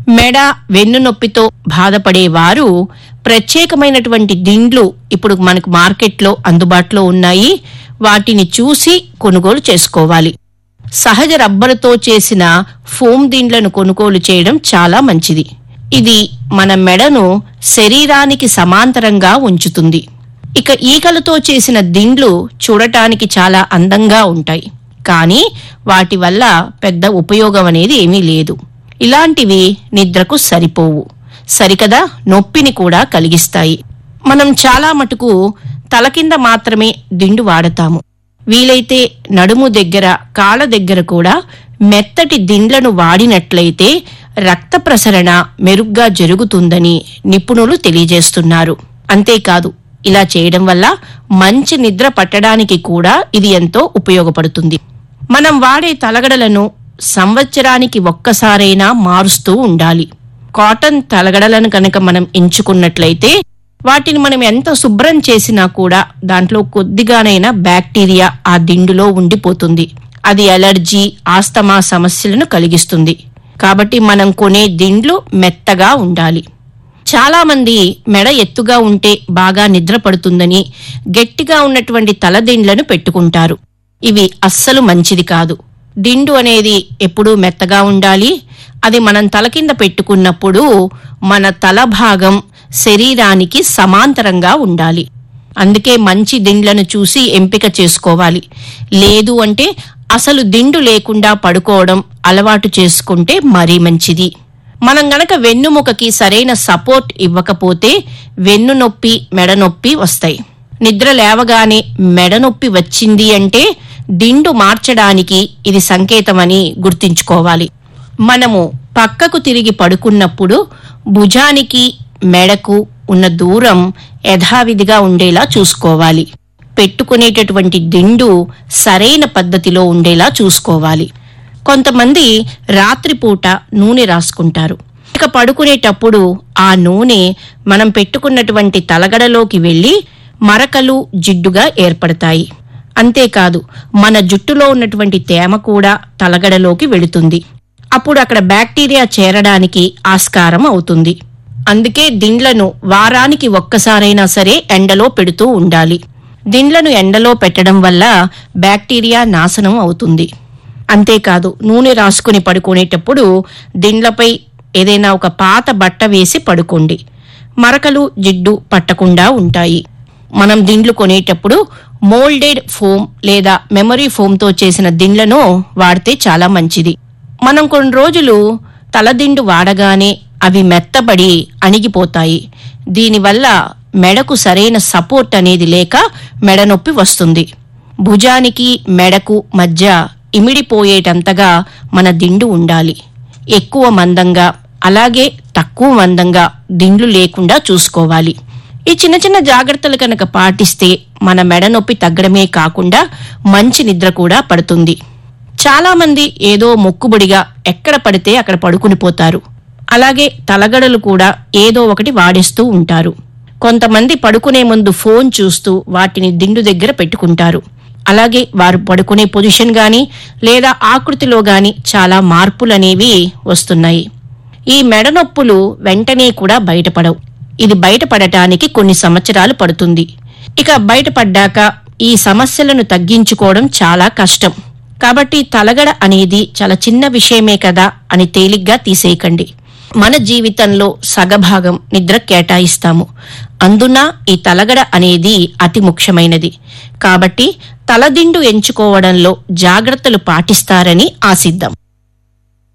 మెడ వెన్ను నొప్పితో బాధపడేవారు ప్రత్యేకమైనటువంటి దిండ్లు ఇప్పుడు మనకు మార్కెట్లో అందుబాటులో ఉన్నాయి వాటిని చూసి కొనుగోలు చేసుకోవాలి సహజ రబ్బరుతో చేసిన ఫోమ్ దిండ్లను కొనుగోలు చేయడం చాలా మంచిది ఇది మన మెడను శరీరానికి సమాంతరంగా ఉంచుతుంది ఇక ఈకలతో చేసిన దిండ్లు చూడటానికి చాలా అందంగా ఉంటాయి కానీ వాటి వల్ల పెద్ద ఉపయోగం అనేది ఏమీ లేదు ఇలాంటివి నిద్రకు సరిపోవు సరికదా నొప్పిని కూడా కలిగిస్తాయి మనం చాలా మటుకు తల కింద మాత్రమే దిండు వాడతాము వీలైతే నడుము దగ్గర కాళ్ళ దగ్గర కూడా మెత్తటి దిండ్లను వాడినట్లయితే రక్త ప్రసరణ మెరుగ్గా జరుగుతుందని నిపుణులు తెలియజేస్తున్నారు అంతేకాదు ఇలా చేయడం వల్ల మంచి నిద్ర పట్టడానికి కూడా ఇది ఎంతో ఉపయోగపడుతుంది మనం వాడే తలగడలను సంవత్సరానికి ఒక్కసారైనా మారుస్తూ ఉండాలి కాటన్ తలగడలను కనుక మనం ఎంచుకున్నట్లయితే వాటిని మనం ఎంత శుభ్రం చేసినా కూడా దాంట్లో కొద్దిగానైనా బ్యాక్టీరియా ఆ దిండులో ఉండిపోతుంది అది అలర్జీ ఆస్తమా సమస్యలను కలిగిస్తుంది కాబట్టి మనం కొనే దిండ్లు మెత్తగా ఉండాలి చాలా మంది మెడ ఎత్తుగా ఉంటే బాగా నిద్ర పడుతుందని గట్టిగా ఉన్నటువంటి తలదిండ్లను పెట్టుకుంటారు ఇవి అస్సలు మంచిది కాదు దిండు అనేది ఎప్పుడూ మెత్తగా ఉండాలి అది మనం తల కింద పెట్టుకున్నప్పుడు మన తల భాగం శరీరానికి సమాంతరంగా ఉండాలి అందుకే మంచి దిండ్లను చూసి ఎంపిక చేసుకోవాలి లేదు అంటే అసలు దిండు లేకుండా పడుకోవడం అలవాటు చేసుకుంటే మరీ మంచిది మనం గనక వెన్నుముకకి సరైన సపోర్ట్ ఇవ్వకపోతే వెన్ను నొప్పి మెడ నొప్పి వస్తాయి నిద్ర లేవగానే మెడ నొప్పి వచ్చింది అంటే దిండు మార్చడానికి ఇది సంకేతమని గుర్తుంచుకోవాలి మనము పక్కకు తిరిగి పడుకున్నప్పుడు భుజానికి మెడకు ఉన్న దూరం యథావిధిగా ఉండేలా చూసుకోవాలి పెట్టుకునేటటువంటి దిండు సరైన పద్ధతిలో ఉండేలా చూసుకోవాలి కొంతమంది రాత్రిపూట నూనె రాసుకుంటారు ఇక పడుకునేటప్పుడు ఆ నూనె మనం పెట్టుకున్నటువంటి తలగడలోకి వెళ్లి మరకలు జిడ్డుగా ఏర్పడతాయి అంతేకాదు మన జుట్టులో ఉన్నటువంటి తేమ కూడా తలగడలోకి వెళుతుంది అప్పుడు అక్కడ బ్యాక్టీరియా చేరడానికి ఆస్కారం అవుతుంది అందుకే దిండ్లను వారానికి ఒక్కసారైనా సరే ఎండలో పెడుతూ ఉండాలి దిండ్లను ఎండలో పెట్టడం వల్ల బ్యాక్టీరియా నాశనం అవుతుంది అంతేకాదు నూనె రాసుకుని పడుకునేటప్పుడు దిండ్లపై ఏదైనా ఒక పాత బట్ట వేసి పడుకోండి మరకలు జిడ్డు పట్టకుండా ఉంటాయి మనం దిండ్లు కొనేటప్పుడు మోల్డెడ్ ఫోమ్ లేదా మెమరీ ఫోమ్తో చేసిన దిండ్లను వాడితే చాలా మంచిది మనం కొన్ని రోజులు తలదిండు వాడగానే అవి మెత్తబడి అణిగిపోతాయి దీనివల్ల మెడకు సరైన సపోర్ట్ అనేది లేక మెడ నొప్పి వస్తుంది భుజానికి మెడకు మధ్య ఇమిడిపోయేటంతగా మన దిండు ఉండాలి ఎక్కువ మందంగా అలాగే తక్కువ మందంగా దిండ్లు లేకుండా చూసుకోవాలి ఈ చిన్న చిన్న జాగ్రత్తలు కనుక పాటిస్తే మన మెడ నొప్పి తగ్గడమే కాకుండా మంచి నిద్ర కూడా పడుతుంది చాలా మంది ఏదో మొక్కుబడిగా ఎక్కడ పడితే అక్కడ పడుకుని పోతారు అలాగే తలగడలు కూడా ఏదో ఒకటి వాడేస్తూ ఉంటారు కొంతమంది పడుకునే ముందు ఫోన్ చూస్తూ వాటిని దిండు దగ్గర పెట్టుకుంటారు అలాగే వారు పడుకునే పొజిషన్ గాని లేదా ఆకృతిలో గాని చాలా మార్పులనేవి వస్తున్నాయి ఈ మెడ నొప్పులు వెంటనే కూడా బయటపడవు ఇది బయటపడటానికి కొన్ని సంవత్సరాలు పడుతుంది ఇక బయటపడ్డాక ఈ సమస్యలను తగ్గించుకోవడం చాలా కష్టం కాబట్టి తలగడ అనేది చాలా చిన్న విషయమే కదా అని తేలిగ్గా తీసేయకండి మన జీవితంలో సగభాగం నిద్ర కేటాయిస్తాము అందున ఈ తలగడ అనేది అతి ముఖ్యమైనది కాబట్టి తలదిండు ఎంచుకోవడంలో జాగ్రత్తలు పాటిస్తారని ఆశిద్దాం